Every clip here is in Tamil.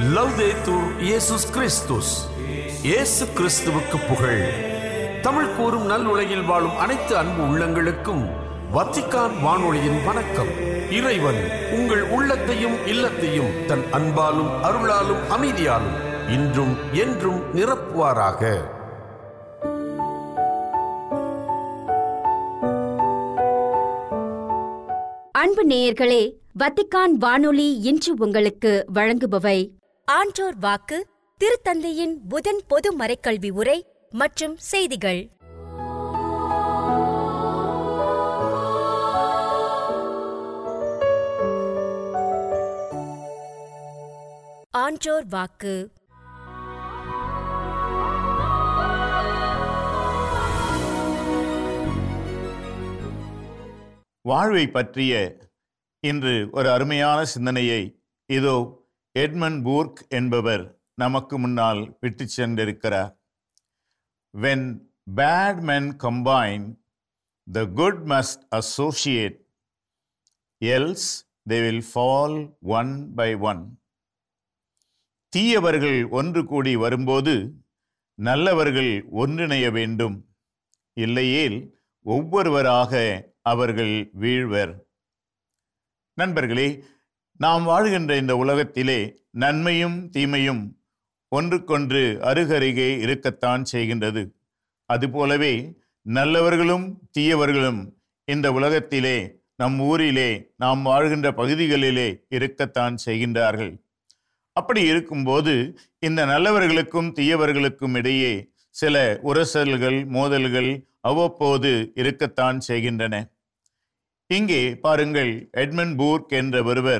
லவ்தேத்தூர் இயேசுஸ் கிறிஸ்துஸ் இயேசு கிறிஸ்துவுக்கு புகழ் தமிழ் கூறும் நல் உலகில் வாழும் அனைத்து அன்பு உள்ளங்களுக்கும் வத்திக்கான் வானொலியின் வணக்கம் இறைவன் உங்கள் உள்ளத்தையும் இல்லத்தையும் தன் அன்பாலும் அருளாலும் அமைதியாலும் இன்றும் என்றும் நிரப்புவாராக அன்பு நேயர்களே வத்திக்கான் வானொலி இன்று உங்களுக்கு வழங்குபவை ஆன்றோர் வாக்கு திருத்தந்தையின் புதன் பொது மறைக்கல்வி உரை மற்றும் செய்திகள் ஆன்றோர் வாக்கு வாழ்வை பற்றிய இன்று ஒரு அருமையான சிந்தனையை இதோ எட்மன் பூர்க் என்பவர் நமக்கு முன்னால் விட்டு சென்றிருக்கிறார் when bad men combine the good must associate else they will fall one by one தீயவர்கள் ஒன்று கூடி வரும்போது நல்லவர்கள் ஒன்றிணைய வேண்டும் இல்லையேல் ஒவ்வொருவராக அவர்கள் வீழ்வர் நண்பர்களே நாம் வாழ்கின்ற இந்த உலகத்திலே நன்மையும் தீமையும் ஒன்றுக்கொன்று அருகருகே இருக்கத்தான் செய்கின்றது அதுபோலவே நல்லவர்களும் தீயவர்களும் இந்த உலகத்திலே நம் ஊரிலே நாம் வாழ்கின்ற பகுதிகளிலே இருக்கத்தான் செய்கின்றார்கள் அப்படி இருக்கும்போது இந்த நல்லவர்களுக்கும் தீயவர்களுக்கும் இடையே சில உரசல்கள் மோதல்கள் அவ்வப்போது இருக்கத்தான் செய்கின்றன இங்கே பாருங்கள் எட்மன் பூர்க் என்ற ஒருவர்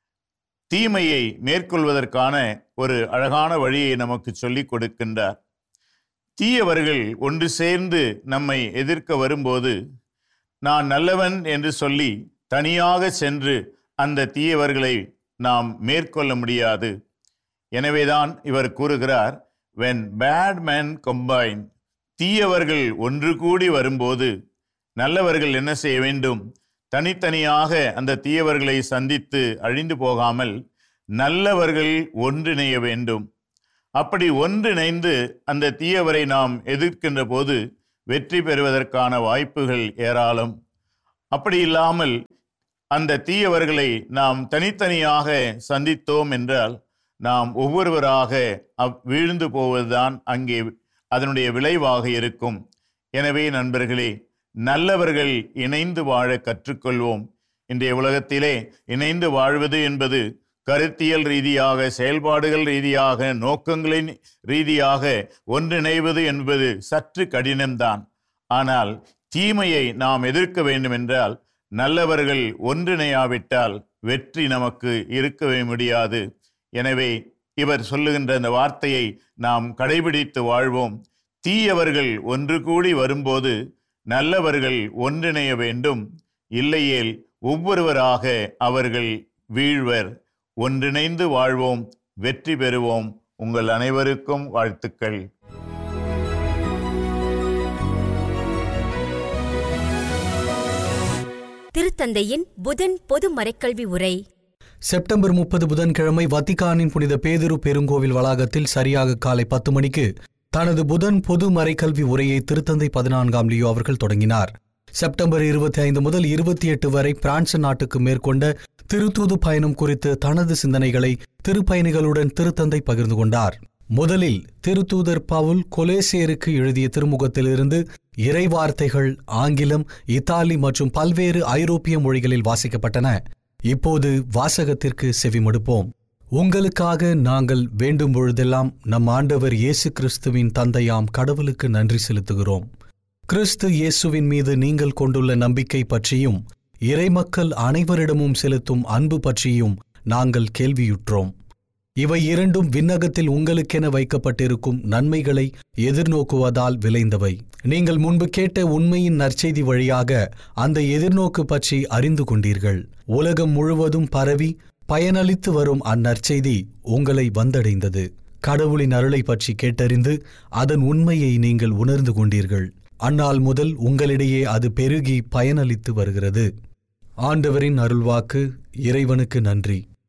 தீமையை மேற்கொள்வதற்கான ஒரு அழகான வழியை நமக்கு சொல்லிக் கொடுக்கின்றார் தீயவர்கள் ஒன்று சேர்ந்து நம்மை எதிர்க்க வரும்போது நான் நல்லவன் என்று சொல்லி தனியாக சென்று அந்த தீயவர்களை நாம் மேற்கொள்ள முடியாது எனவேதான் இவர் கூறுகிறார் வென் பேட் மேன் combine தீயவர்கள் ஒன்று கூடி வரும்போது நல்லவர்கள் என்ன செய்ய வேண்டும் தனித்தனியாக அந்த தீயவர்களை சந்தித்து அழிந்து போகாமல் நல்லவர்கள் ஒன்றிணைய வேண்டும் அப்படி ஒன்றிணைந்து அந்த தீயவரை நாம் எதிர்க்கின்ற போது வெற்றி பெறுவதற்கான வாய்ப்புகள் ஏராளம் அப்படி இல்லாமல் அந்த தீயவர்களை நாம் தனித்தனியாக சந்தித்தோம் என்றால் நாம் ஒவ்வொருவராக அவ் வீழ்ந்து போவதுதான் அங்கே அதனுடைய விளைவாக இருக்கும் எனவே நண்பர்களே நல்லவர்கள் இணைந்து வாழ கற்றுக்கொள்வோம் இன்றைய உலகத்திலே இணைந்து வாழ்வது என்பது கருத்தியல் ரீதியாக செயல்பாடுகள் ரீதியாக நோக்கங்களின் ரீதியாக ஒன்றிணைவது என்பது சற்று கடினம்தான் ஆனால் தீமையை நாம் எதிர்க்க வேண்டும் என்றால் நல்லவர்கள் ஒன்றிணையாவிட்டால் வெற்றி நமக்கு இருக்கவே முடியாது எனவே இவர் சொல்லுகின்ற அந்த வார்த்தையை நாம் கடைபிடித்து வாழ்வோம் தீயவர்கள் ஒன்று கூடி வரும்போது நல்லவர்கள் ஒன்றிணைய வேண்டும் இல்லையேல் ஒவ்வொருவராக அவர்கள் வீழ்வர் ஒன்றிணைந்து வாழ்வோம் வெற்றி பெறுவோம் உங்கள் அனைவருக்கும் வாழ்த்துக்கள் திருத்தந்தையின் புதன் பொது மறைக்கல்வி உரை செப்டம்பர் முப்பது புதன்கிழமை வத்திக்கானின் புனித பேதுரு பெருங்கோவில் வளாகத்தில் சரியாக காலை பத்து மணிக்கு தனது புதன் பொது மறைக்கல்வி உரையை திருத்தந்தை பதினான்காம் லியோ அவர்கள் தொடங்கினார் செப்டம்பர் இருபத்தி ஐந்து முதல் இருபத்தி எட்டு வரை பிரான்ஸ் நாட்டுக்கு மேற்கொண்ட திருத்தூது பயணம் குறித்து தனது சிந்தனைகளை திருப்பயணிகளுடன் திருத்தந்தை பகிர்ந்து கொண்டார் முதலில் திருத்தூதர் பவுல் கொலேசியருக்கு எழுதிய திருமுகத்திலிருந்து இறைவார்த்தைகள் ஆங்கிலம் இத்தாலி மற்றும் பல்வேறு ஐரோப்பிய மொழிகளில் வாசிக்கப்பட்டன இப்போது வாசகத்திற்கு செவிமடுப்போம் உங்களுக்காக நாங்கள் வேண்டும் பொழுதெல்லாம் நம் ஆண்டவர் இயேசு கிறிஸ்துவின் தந்தையாம் கடவுளுக்கு நன்றி செலுத்துகிறோம் கிறிஸ்து இயேசுவின் மீது நீங்கள் கொண்டுள்ள நம்பிக்கை பற்றியும் இறைமக்கள் அனைவரிடமும் செலுத்தும் அன்பு பற்றியும் நாங்கள் கேள்வியுற்றோம் இவை இரண்டும் விண்ணகத்தில் உங்களுக்கென வைக்கப்பட்டிருக்கும் நன்மைகளை எதிர்நோக்குவதால் விளைந்தவை நீங்கள் முன்பு கேட்ட உண்மையின் நற்செய்தி வழியாக அந்த எதிர்நோக்கு பற்றி அறிந்து கொண்டீர்கள் உலகம் முழுவதும் பரவி பயனளித்து வரும் அந்நற்செய்தி உங்களை வந்தடைந்தது கடவுளின் அருளை பற்றி கேட்டறிந்து அதன் உண்மையை நீங்கள் உணர்ந்து கொண்டீர்கள் அந்நாள் முதல் உங்களிடையே அது பெருகி பயனளித்து வருகிறது ஆண்டவரின் அருள்வாக்கு இறைவனுக்கு நன்றி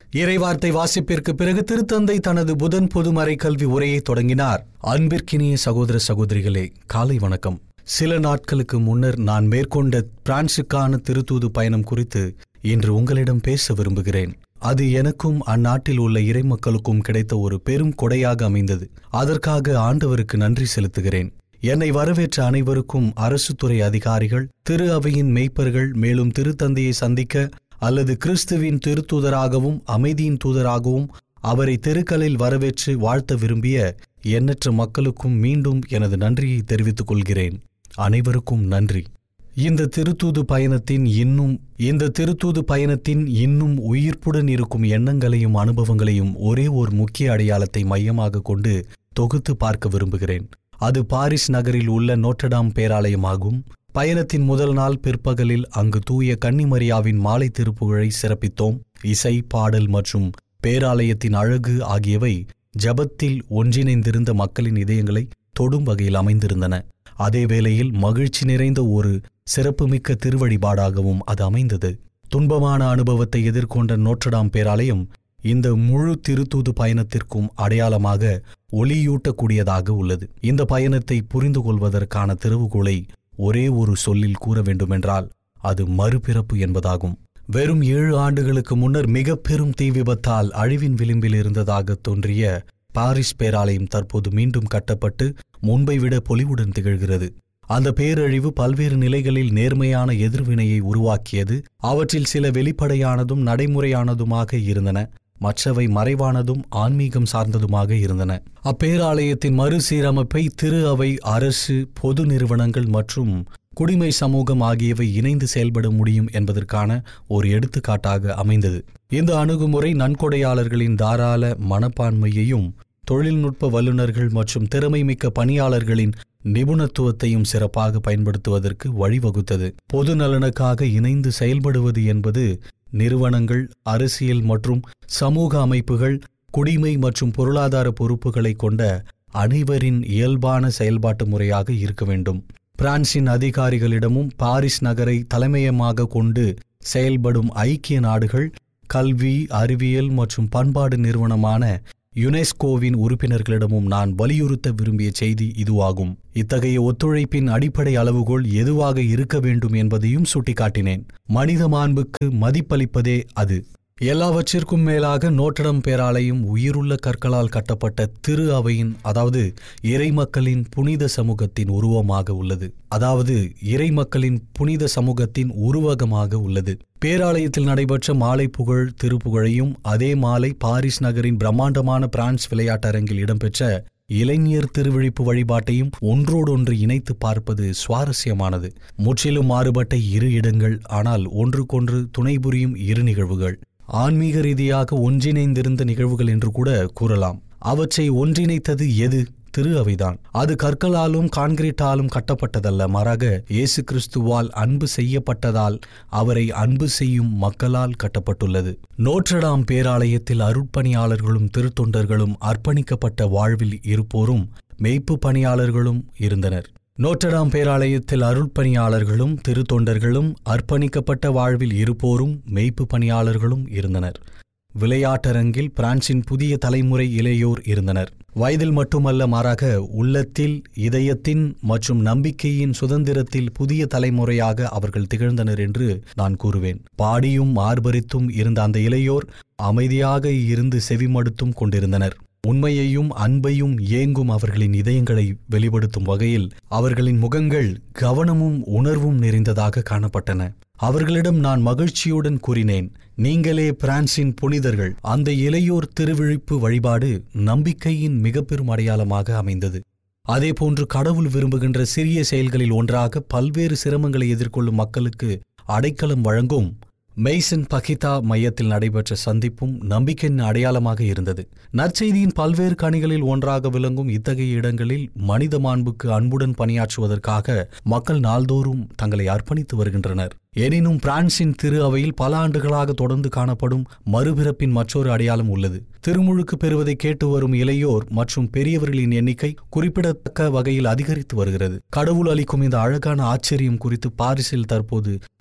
இறைவார்த்தை வாசிப்பிற்கு பிறகு திருத்தந்தை தனது புதன் பொதுமறை கல்வி உரையை தொடங்கினார் அன்பிற்கினிய சகோதர சகோதரிகளே காலை வணக்கம் சில நாட்களுக்கு முன்னர் நான் மேற்கொண்ட பிரான்சுக்கான திருத்தூது பயணம் குறித்து இன்று உங்களிடம் பேச விரும்புகிறேன் அது எனக்கும் அந்நாட்டில் உள்ள இறைமக்களுக்கும் கிடைத்த ஒரு பெரும் கொடையாக அமைந்தது அதற்காக ஆண்டவருக்கு நன்றி செலுத்துகிறேன் என்னை வரவேற்ற அனைவருக்கும் அரசு துறை அதிகாரிகள் திரு அவையின் மெய்ப்பர்கள் மேலும் திருத்தந்தையை சந்திக்க அல்லது கிறிஸ்துவின் திருத்தூதராகவும் அமைதியின் தூதராகவும் அவரை தெருக்களில் வரவேற்று வாழ்த்த விரும்பிய எண்ணற்ற மக்களுக்கும் மீண்டும் எனது நன்றியை தெரிவித்துக் கொள்கிறேன் அனைவருக்கும் நன்றி இந்த திருத்தூது பயணத்தின் இன்னும் இந்த திருத்தூது பயணத்தின் இன்னும் உயிர்ப்புடன் இருக்கும் எண்ணங்களையும் அனுபவங்களையும் ஒரே ஒரு முக்கிய அடையாளத்தை மையமாக கொண்டு தொகுத்து பார்க்க விரும்புகிறேன் அது பாரிஸ் நகரில் உள்ள நோட்டடாம் பேராலயமாகும் பயணத்தின் முதல் நாள் பிற்பகலில் அங்கு தூய கன்னிமரியாவின் மாலை திருப்புகழை சிறப்பித்தோம் இசை பாடல் மற்றும் பேராலயத்தின் அழகு ஆகியவை ஜபத்தில் ஒன்றிணைந்திருந்த மக்களின் இதயங்களை தொடும் வகையில் அமைந்திருந்தன அதே வேளையில் மகிழ்ச்சி நிறைந்த ஒரு சிறப்புமிக்க திருவழிபாடாகவும் அது அமைந்தது துன்பமான அனுபவத்தை எதிர்கொண்ட நோற்றடாம் பேராலயம் இந்த முழு திருத்தூது பயணத்திற்கும் அடையாளமாக ஒளியூட்டக்கூடியதாக உள்ளது இந்த பயணத்தை புரிந்து கொள்வதற்கான திறவுகோலை ஒரே ஒரு சொல்லில் கூற வேண்டுமென்றால் அது மறுபிறப்பு என்பதாகும் வெறும் ஏழு ஆண்டுகளுக்கு முன்னர் மிக பெரும் தீ விபத்தால் அழிவின் விளிம்பில் இருந்ததாக தோன்றிய பாரிஸ் பேராலயம் தற்போது மீண்டும் கட்டப்பட்டு முன்பை விட பொலிவுடன் திகழ்கிறது அந்த பேரழிவு பல்வேறு நிலைகளில் நேர்மையான எதிர்வினையை உருவாக்கியது அவற்றில் சில வெளிப்படையானதும் நடைமுறையானதுமாக இருந்தன மற்றவை மறைவானதும் ஆன்மீகம் சார்ந்ததுமாக இருந்தன அப்பேராலயத்தின் மறுசீரமைப்பை திரு அவை அரசு பொது நிறுவனங்கள் மற்றும் குடிமை சமூகம் ஆகியவை இணைந்து செயல்பட முடியும் என்பதற்கான ஒரு எடுத்துக்காட்டாக அமைந்தது இந்த அணுகுமுறை நன்கொடையாளர்களின் தாராள மனப்பான்மையையும் தொழில்நுட்ப வல்லுநர்கள் மற்றும் திறமைமிக்க பணியாளர்களின் நிபுணத்துவத்தையும் சிறப்பாக பயன்படுத்துவதற்கு வழிவகுத்தது பொது நலனுக்காக இணைந்து செயல்படுவது என்பது நிறுவனங்கள் அரசியல் மற்றும் சமூக அமைப்புகள் குடிமை மற்றும் பொருளாதார பொறுப்புகளை கொண்ட அனைவரின் இயல்பான செயல்பாட்டு முறையாக இருக்க வேண்டும் பிரான்சின் அதிகாரிகளிடமும் பாரிஸ் நகரை தலைமையமாக கொண்டு செயல்படும் ஐக்கிய நாடுகள் கல்வி அறிவியல் மற்றும் பண்பாடு நிறுவனமான யுனெஸ்கோவின் உறுப்பினர்களிடமும் நான் வலியுறுத்த விரும்பிய செய்தி இதுவாகும் இத்தகைய ஒத்துழைப்பின் அடிப்படை அளவுகோல் எதுவாக இருக்க வேண்டும் என்பதையும் சுட்டிக்காட்டினேன் மனித மாண்புக்கு மதிப்பளிப்பதே அது எல்லாவற்றிற்கும் மேலாக நோட்டடம் பேராலயம் உயிருள்ள கற்களால் கட்டப்பட்ட திரு அவையின் அதாவது இறைமக்களின் புனித சமூகத்தின் உருவமாக உள்ளது அதாவது இறைமக்களின் புனித சமூகத்தின் உருவகமாக உள்ளது பேராலயத்தில் நடைபெற்ற மாலை புகழ் திருப்புகழையும் அதே மாலை பாரிஸ் நகரின் பிரம்மாண்டமான பிரான்ஸ் விளையாட்டரங்கில் இடம்பெற்ற இளைஞர் திருவிழிப்பு வழிபாட்டையும் ஒன்றோடொன்று இணைத்து பார்ப்பது சுவாரஸ்யமானது முற்றிலும் மாறுபட்ட இரு இடங்கள் ஆனால் ஒன்றுக்கொன்று துணை புரியும் இரு நிகழ்வுகள் ஆன்மீக ரீதியாக ஒன்றிணைந்திருந்த நிகழ்வுகள் என்று கூட கூறலாம் அவற்றை ஒன்றிணைத்தது எது திரு அவைதான் அது கற்களாலும் கான்கிரீட்டாலும் கட்டப்பட்டதல்ல மாறாக இயேசு கிறிஸ்துவால் அன்பு செய்யப்பட்டதால் அவரை அன்பு செய்யும் மக்களால் கட்டப்பட்டுள்ளது நோற்றடாம் பேராலயத்தில் அருட்பணியாளர்களும் திருத்தொண்டர்களும் அர்ப்பணிக்கப்பட்ட வாழ்வில் இருப்போரும் மெய்ப்பு பணியாளர்களும் இருந்தனர் நோட்டடாம் பேராலயத்தில் அருள்பணியாளர்களும் திருத்தொண்டர்களும் அர்ப்பணிக்கப்பட்ட வாழ்வில் இருப்போரும் மெய்ப்பு பணியாளர்களும் இருந்தனர் விளையாட்டரங்கில் பிரான்சின் புதிய தலைமுறை இளையோர் இருந்தனர் வயதில் மட்டுமல்ல மாறாக உள்ளத்தில் இதயத்தின் மற்றும் நம்பிக்கையின் சுதந்திரத்தில் புதிய தலைமுறையாக அவர்கள் திகழ்ந்தனர் என்று நான் கூறுவேன் பாடியும் ஆர்ப்பரித்தும் இருந்த அந்த இளையோர் அமைதியாக இருந்து செவிமடுத்தும் கொண்டிருந்தனர் உண்மையையும் அன்பையும் ஏங்கும் அவர்களின் இதயங்களை வெளிப்படுத்தும் வகையில் அவர்களின் முகங்கள் கவனமும் உணர்வும் நிறைந்ததாக காணப்பட்டன அவர்களிடம் நான் மகிழ்ச்சியுடன் கூறினேன் நீங்களே பிரான்சின் புனிதர்கள் அந்த இளையோர் திருவிழிப்பு வழிபாடு நம்பிக்கையின் மிக பெரும் அடையாளமாக அமைந்தது அதேபோன்று கடவுள் விரும்புகின்ற சிறிய செயல்களில் ஒன்றாக பல்வேறு சிரமங்களை எதிர்கொள்ளும் மக்களுக்கு அடைக்கலம் வழங்கும் மெய்சன் பகிதா மையத்தில் நடைபெற்ற சந்திப்பும் நம்பிக்கையின் அடையாளமாக இருந்தது நற்செய்தியின் பல்வேறு கணிகளில் ஒன்றாக விளங்கும் இத்தகைய இடங்களில் மனித மாண்புக்கு அன்புடன் பணியாற்றுவதற்காக மக்கள் நாள்தோறும் தங்களை அர்ப்பணித்து வருகின்றனர் எனினும் பிரான்சின் திரு அவையில் பல ஆண்டுகளாக தொடர்ந்து காணப்படும் மறுபிறப்பின் மற்றொரு அடையாளம் உள்ளது திருமுழுக்கு பெறுவதை கேட்டு வரும் இளையோர் மற்றும் பெரியவர்களின் எண்ணிக்கை குறிப்பிடத்தக்க வகையில் அதிகரித்து வருகிறது கடவுள் அளிக்கும் இந்த அழகான ஆச்சரியம் குறித்து பாரிஸில் தற்போது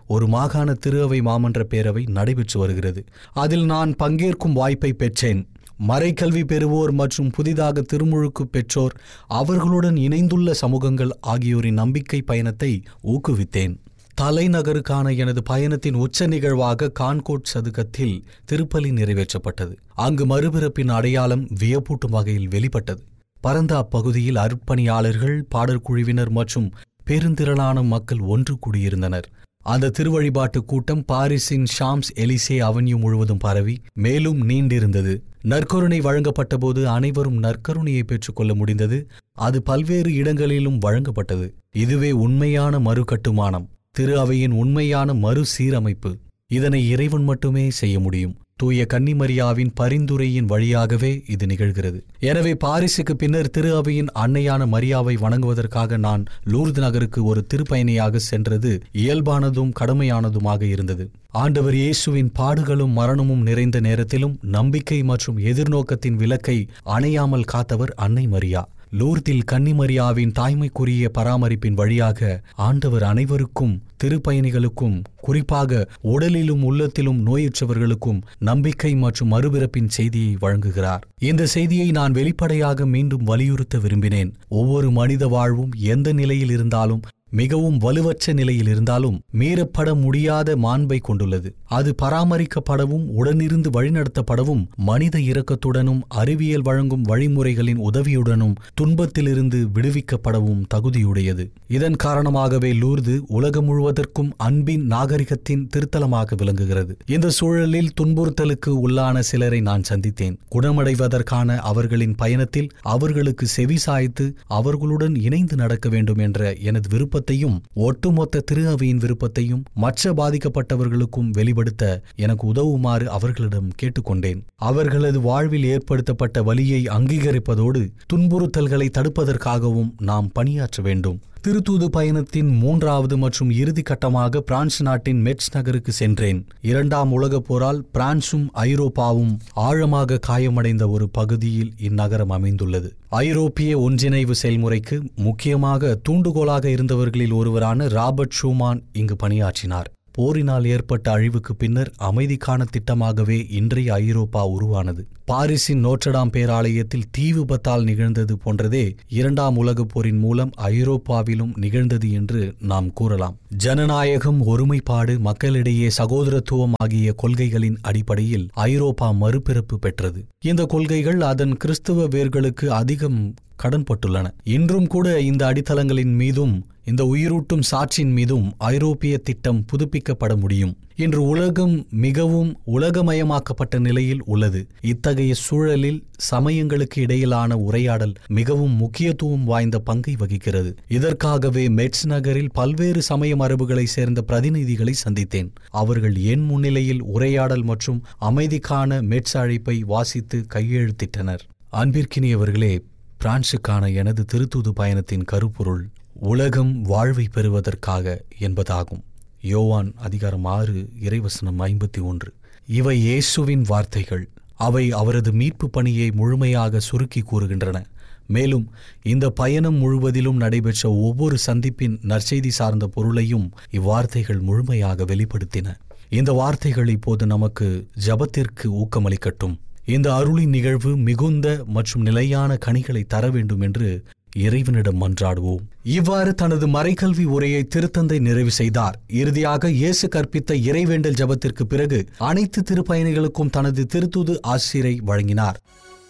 ஒரு மாகாண திரு அவை மாமன்ற பேரவை நடைபெற்று வருகிறது அதில் நான் பங்கேற்கும் வாய்ப்பை பெற்றேன் மறைக்கல்வி பெறுவோர் மற்றும் புதிதாக திருமுழுக்கு பெற்றோர் அவர்களுடன் இணைந்துள்ள சமூகங்கள் ஆகியோரின் நம்பிக்கை பயணத்தை ஊக்குவித்தேன் தலைநகருக்கான எனது பயணத்தின் உச்ச நிகழ்வாக கான்கோட் சதுக்கத்தில் திருப்பலி நிறைவேற்றப்பட்டது அங்கு மறுபிறப்பின் அடையாளம் வியப்பூட்டும் வகையில் வெளிப்பட்டது பரந்த அப்பகுதியில் அர்ப்பணியாளர்கள் பாடற்குழுவினர் மற்றும் பெருந்திரளான மக்கள் ஒன்று கூடியிருந்தனர் அந்த திருவழிபாட்டு கூட்டம் பாரிஸின் ஷாம்ஸ் எலிசே அவென்யூ முழுவதும் பரவி மேலும் நீண்டிருந்தது நற்கருணை வழங்கப்பட்டபோது அனைவரும் நற்கருணையை பெற்றுக்கொள்ள முடிந்தது அது பல்வேறு இடங்களிலும் வழங்கப்பட்டது இதுவே உண்மையான மறுகட்டுமானம் திரு அவையின் உண்மையான மறுசீரமைப்பு இதனை இறைவன் மட்டுமே செய்ய முடியும் தூய கன்னிமரியாவின் பரிந்துரையின் வழியாகவே இது நிகழ்கிறது எனவே பாரிஸுக்கு பின்னர் திரு அவையின் அன்னையான மரியாவை வணங்குவதற்காக நான் லூர்து நகருக்கு ஒரு திருப்பயணியாக சென்றது இயல்பானதும் கடமையானதுமாக இருந்தது ஆண்டவர் இயேசுவின் பாடுகளும் மரணமும் நிறைந்த நேரத்திலும் நம்பிக்கை மற்றும் எதிர்நோக்கத்தின் விளக்கை அணையாமல் காத்தவர் அன்னை மரியா லூர்தில் கன்னிமரியாவின் தாய்மைக்குரிய பராமரிப்பின் வழியாக ஆண்டவர் அனைவருக்கும் திருப்பயணிகளுக்கும் குறிப்பாக உடலிலும் உள்ளத்திலும் நோயுற்றவர்களுக்கும் நம்பிக்கை மற்றும் மறுபிறப்பின் செய்தியை வழங்குகிறார் இந்த செய்தியை நான் வெளிப்படையாக மீண்டும் வலியுறுத்த விரும்பினேன் ஒவ்வொரு மனித வாழ்வும் எந்த நிலையில் இருந்தாலும் மிகவும் வலுவற்ற நிலையில் இருந்தாலும் மீறப்பட முடியாத மாண்பை கொண்டுள்ளது அது பராமரிக்கப்படவும் உடனிருந்து வழிநடத்தப்படவும் மனித இரக்கத்துடனும் அறிவியல் வழங்கும் வழிமுறைகளின் உதவியுடனும் துன்பத்திலிருந்து விடுவிக்கப்படவும் தகுதியுடையது இதன் காரணமாகவே லூர்து உலகம் முழுவதற்கும் அன்பின் நாகரிகத்தின் திருத்தலமாக விளங்குகிறது இந்த சூழலில் துன்புறுத்தலுக்கு உள்ளான சிலரை நான் சந்தித்தேன் குணமடைவதற்கான அவர்களின் பயணத்தில் அவர்களுக்கு செவி சாய்த்து அவர்களுடன் இணைந்து நடக்க வேண்டும் என்ற எனது விருப்பத்தையும் ஒட்டுமொத்த திரு அவையின் விருப்பத்தையும் மற்ற பாதிக்கப்பட்டவர்களுக்கும் வெளிப்படுத்த எனக்கு உதவுமாறு அவர்களிடம் கேட்டுக்கொண்டேன் அவர்களது வாழ்வில் ஏற்படுத்தப்பட்ட வலியை அங்கீகரிப்பதோடு துன்புறுத்தல்களை தடுப்பதற்காகவும் நாம் பணியாற்ற வேண்டும் திருத்தூது பயணத்தின் மூன்றாவது மற்றும் இறுதி கட்டமாக பிரான்ஸ் நாட்டின் மெட்ஸ் நகருக்கு சென்றேன் இரண்டாம் உலகப் போரால் பிரான்சும் ஐரோப்பாவும் ஆழமாக காயமடைந்த ஒரு பகுதியில் இந்நகரம் அமைந்துள்ளது ஐரோப்பிய ஒன்றிணைவு செயல்முறைக்கு முக்கியமாக தூண்டுகோலாக இருந்தவர்களில் ஒருவரான ராபர்ட் ஷூமான் இங்கு பணியாற்றினார் போரினால் ஏற்பட்ட அழிவுக்கு பின்னர் அமைதிக்கான திட்டமாகவே இன்றைய ஐரோப்பா உருவானது பாரிஸின் நோற்றடாம் பேராலயத்தில் தீ விபத்தால் நிகழ்ந்தது போன்றதே இரண்டாம் உலகப் போரின் மூலம் ஐரோப்பாவிலும் நிகழ்ந்தது என்று நாம் கூறலாம் ஜனநாயகம் ஒருமைப்பாடு மக்களிடையே சகோதரத்துவம் ஆகிய கொள்கைகளின் அடிப்படையில் ஐரோப்பா மறுபிறப்பு பெற்றது இந்த கொள்கைகள் அதன் கிறிஸ்துவ வேர்களுக்கு அதிகம் கடன்பட்டுள்ளன இன்றும் கூட இந்த அடித்தளங்களின் மீதும் இந்த உயிரூட்டும் சாட்சியின் மீதும் ஐரோப்பிய திட்டம் புதுப்பிக்கப்பட முடியும் இன்று உலகம் மிகவும் உலகமயமாக்கப்பட்ட நிலையில் உள்ளது இத்தகைய சூழலில் சமயங்களுக்கு இடையிலான உரையாடல் மிகவும் முக்கியத்துவம் வாய்ந்த பங்கை வகிக்கிறது இதற்காகவே மெட்ஸ் நகரில் பல்வேறு சமய மரபுகளைச் சேர்ந்த பிரதிநிதிகளை சந்தித்தேன் அவர்கள் என் முன்னிலையில் உரையாடல் மற்றும் அமைதிக்கான மெட்ஸ் அழைப்பை வாசித்து கையெழுத்திட்டனர் அன்பிற்கினியவர்களே பிரான்சுக்கான எனது திருத்தூது பயணத்தின் கருப்பொருள் உலகம் வாழ்வை பெறுவதற்காக என்பதாகும் யோவான் அதிகாரம் ஆறு இறைவசனம் ஐம்பத்தி ஒன்று இவை இயேசுவின் வார்த்தைகள் அவை அவரது மீட்பு பணியை முழுமையாக சுருக்கி கூறுகின்றன மேலும் இந்த பயணம் முழுவதிலும் நடைபெற்ற ஒவ்வொரு சந்திப்பின் நற்செய்தி சார்ந்த பொருளையும் இவ்வார்த்தைகள் முழுமையாக வெளிப்படுத்தின இந்த வார்த்தைகள் இப்போது நமக்கு ஜபத்திற்கு ஊக்கமளிக்கட்டும் இந்த அருளின் நிகழ்வு மிகுந்த மற்றும் நிலையான கனிகளை தர வேண்டும் என்று இறைவனிடம் மன்றாடுவோம் இவ்வாறு தனது மறைக்கல்வி உரையை திருத்தந்தை நிறைவு செய்தார் இறுதியாக இயேசு கற்பித்த இறைவேண்டல் ஜபத்திற்கு பிறகு அனைத்து திருப்பயணிகளுக்கும் தனது திருத்தூது ஆசிரை வழங்கினார்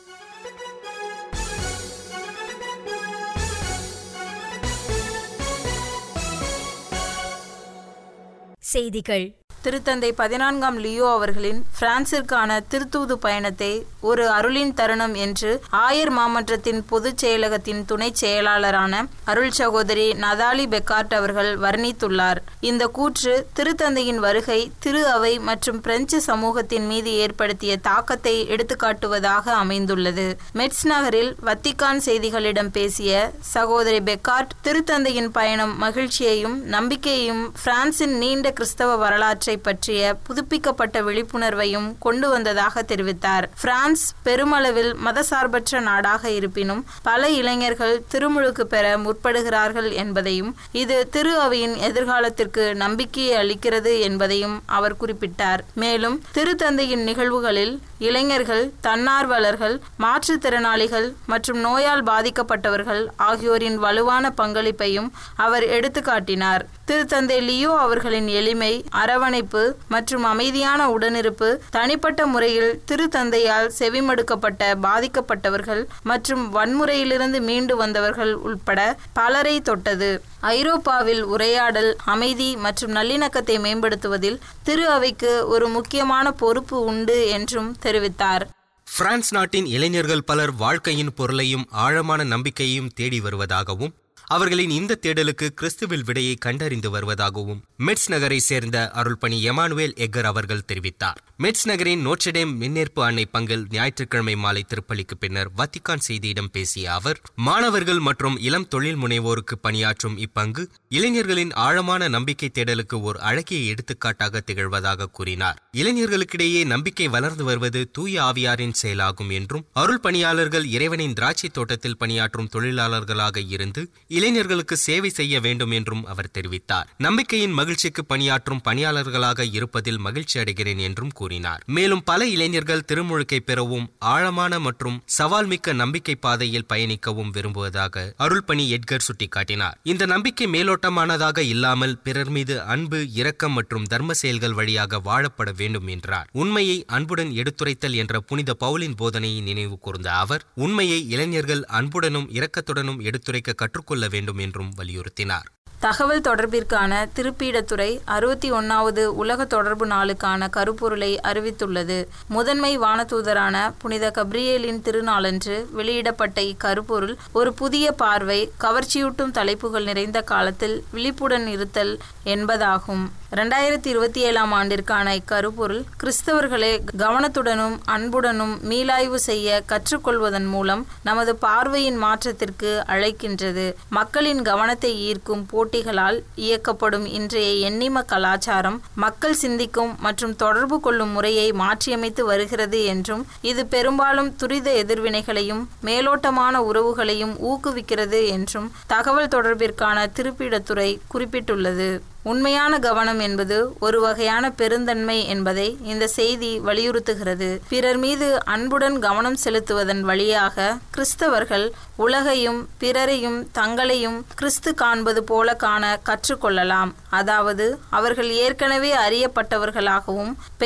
செய்திகள் திருத்தந்தை பதினான்காம் லியோ அவர்களின் பிரான்சிற்கான திருத்தூது பயணத்தை ஒரு அருளின் தருணம் என்று ஆயர் மாமன்றத்தின் பொதுச் செயலகத்தின் துணை செயலாளரான அருள் சகோதரி நதாலி பெக்கார்ட் அவர்கள் வர்ணித்துள்ளார் இந்த கூற்று திருத்தந்தையின் வருகை திரு அவை மற்றும் பிரெஞ்சு சமூகத்தின் மீது ஏற்படுத்திய தாக்கத்தை எடுத்துக்காட்டுவதாக அமைந்துள்ளது மெட்ஸ் நகரில் வத்திக்கான் செய்திகளிடம் பேசிய சகோதரி பெக்கார்ட் திருத்தந்தையின் பயணம் மகிழ்ச்சியையும் நம்பிக்கையையும் பிரான்சின் நீண்ட கிறிஸ்தவ வரலாற்றை பற்றிய புதுப்பிக்கப்பட்ட விழிப்புணர்வையும் கொண்டு வந்ததாக தெரிவித்தார் பிரான்ஸ் பெருமளவில் மதசார்பற்ற நாடாக இருப்பினும் பல இளைஞர்கள் திருமுழுக்கு பெற முற்படுகிறார்கள் என்பதையும் இது திரு அவையின் எதிர்காலத்திற்கு நம்பிக்கையை அளிக்கிறது என்பதையும் அவர் குறிப்பிட்டார் மேலும் திருத்தந்தையின் நிகழ்வுகளில் இளைஞர்கள் தன்னார்வலர்கள் மாற்றுத்திறனாளிகள் மற்றும் நோயால் பாதிக்கப்பட்டவர்கள் ஆகியோரின் வலுவான பங்களிப்பையும் அவர் எடுத்துக்காட்டினார் திருத்தந்தை லியோ அவர்களின் எளிமை அரவணைப்பு மற்றும் அமைதியான உடனிருப்பு தனிப்பட்ட முறையில் திருத்தந்தையால் செவிமடுக்கப்பட்ட பாதிக்கப்பட்டவர்கள் மற்றும் வன்முறையிலிருந்து மீண்டு வந்தவர்கள் உட்பட பலரை தொட்டது ஐரோப்பாவில் உரையாடல் அமைதி மற்றும் நல்லிணக்கத்தை மேம்படுத்துவதில் திரு அவைக்கு ஒரு முக்கியமான பொறுப்பு உண்டு என்றும் தெரிவித்தார் பிரான்ஸ் நாட்டின் இளைஞர்கள் பலர் வாழ்க்கையின் பொருளையும் ஆழமான நம்பிக்கையையும் தேடி வருவதாகவும் அவர்களின் இந்த தேடலுக்கு கிறிஸ்துவில் விடையை கண்டறிந்து வருவதாகவும் மெட்ஸ் நகரை சேர்ந்த அருள்பணி எமானுவேல் எக்கர் அவர்கள் தெரிவித்தார் மெட்ஸ் நகரின் நோட்ரடேம் மின்னேற்பு அன்னை பங்கில் ஞாயிற்றுக்கிழமை மாலை திருப்பலிக்கு பின்னர் வத்திக்கான் செய்தியிடம் பேசிய அவர் மாணவர்கள் மற்றும் இளம் தொழில் முனைவோருக்கு பணியாற்றும் இப்பங்கு இளைஞர்களின் ஆழமான நம்பிக்கை தேடலுக்கு ஒரு அழகிய எடுத்துக்காட்டாக திகழ்வதாக கூறினார் இளைஞர்களுக்கிடையே நம்பிக்கை வளர்ந்து வருவது தூய ஆவியாரின் செயலாகும் என்றும் அருள் பணியாளர்கள் இறைவனின் திராட்சை தோட்டத்தில் பணியாற்றும் தொழிலாளர்களாக இருந்து இளைஞர்களுக்கு சேவை செய்ய வேண்டும் என்றும் அவர் தெரிவித்தார் நம்பிக்கையின் மகிழ்ச்சிக்கு பணியாற்றும் பணியாளர்களாக இருப்பதில் மகிழ்ச்சி அடைகிறேன் என்றும் கூறினார் மேலும் பல இளைஞர்கள் திருமுழுக்கை பெறவும் ஆழமான மற்றும் சவால் மிக்க நம்பிக்கை பாதையில் பயணிக்கவும் விரும்புவதாக அருள்பணி எட்கர் சுட்டிக்காட்டினார் இந்த நம்பிக்கை மேலோட்டமானதாக இல்லாமல் பிறர் மீது அன்பு இரக்கம் மற்றும் தர்ம செயல்கள் வழியாக வாழப்பட வேண்டும் என்றார் உண்மையை அன்புடன் எடுத்துரைத்தல் என்ற புனித பவுலின் போதனையை நினைவு கூர்ந்த அவர் உண்மையை இளைஞர்கள் அன்புடனும் இரக்கத்துடனும் எடுத்துரைக்க கற்றுக்கொள்ள வேண்டும் என்றும் வலியுறுத்தினார் தகவல் தொடர்பிற்கான திருப்பீடத்துறை அறுபத்தி ஒன்னாவது உலக தொடர்பு நாளுக்கான கருப்பொருளை அறிவித்துள்ளது முதன்மை வானதூதரான புனித கப்ரியேலின் திருநாளன்று வெளியிடப்பட்ட இக்கருப்பொருள் ஒரு புதிய பார்வை கவர்ச்சியூட்டும் தலைப்புகள் நிறைந்த காலத்தில் விழிப்புடன் இருத்தல் என்பதாகும் இரண்டாயிரத்தி இருபத்தி ஏழாம் ஆண்டிற்கான இக்கருப்பொருள் கிறிஸ்தவர்களை கவனத்துடனும் அன்புடனும் மீளாய்வு செய்ய கற்றுக்கொள்வதன் மூலம் நமது பார்வையின் மாற்றத்திற்கு அழைக்கின்றது மக்களின் கவனத்தை ஈர்க்கும் போட்டிகளால் இயக்கப்படும் இன்றைய எண்ணிம கலாச்சாரம் மக்கள் சிந்திக்கும் மற்றும் தொடர்பு கொள்ளும் முறையை மாற்றியமைத்து வருகிறது என்றும் இது பெரும்பாலும் துரித எதிர்வினைகளையும் மேலோட்டமான உறவுகளையும் ஊக்குவிக்கிறது என்றும் தகவல் தொடர்பிற்கான திருப்பிடத்துறை குறிப்பிட்டுள்ளது உண்மையான கவனம் என்பது ஒரு வகையான பெருந்தன்மை என்பதை இந்த செய்தி வலியுறுத்துகிறது பிறர் மீது அன்புடன் கவனம் செலுத்துவதன் வழியாக கிறிஸ்தவர்கள் உலகையும் பிறரையும் தங்களையும் கிறிஸ்து காண்பது போல காண கற்றுக்கொள்ளலாம் அதாவது அவர்கள் ஏற்கனவே அறியப்பட்டவர்களாகவும்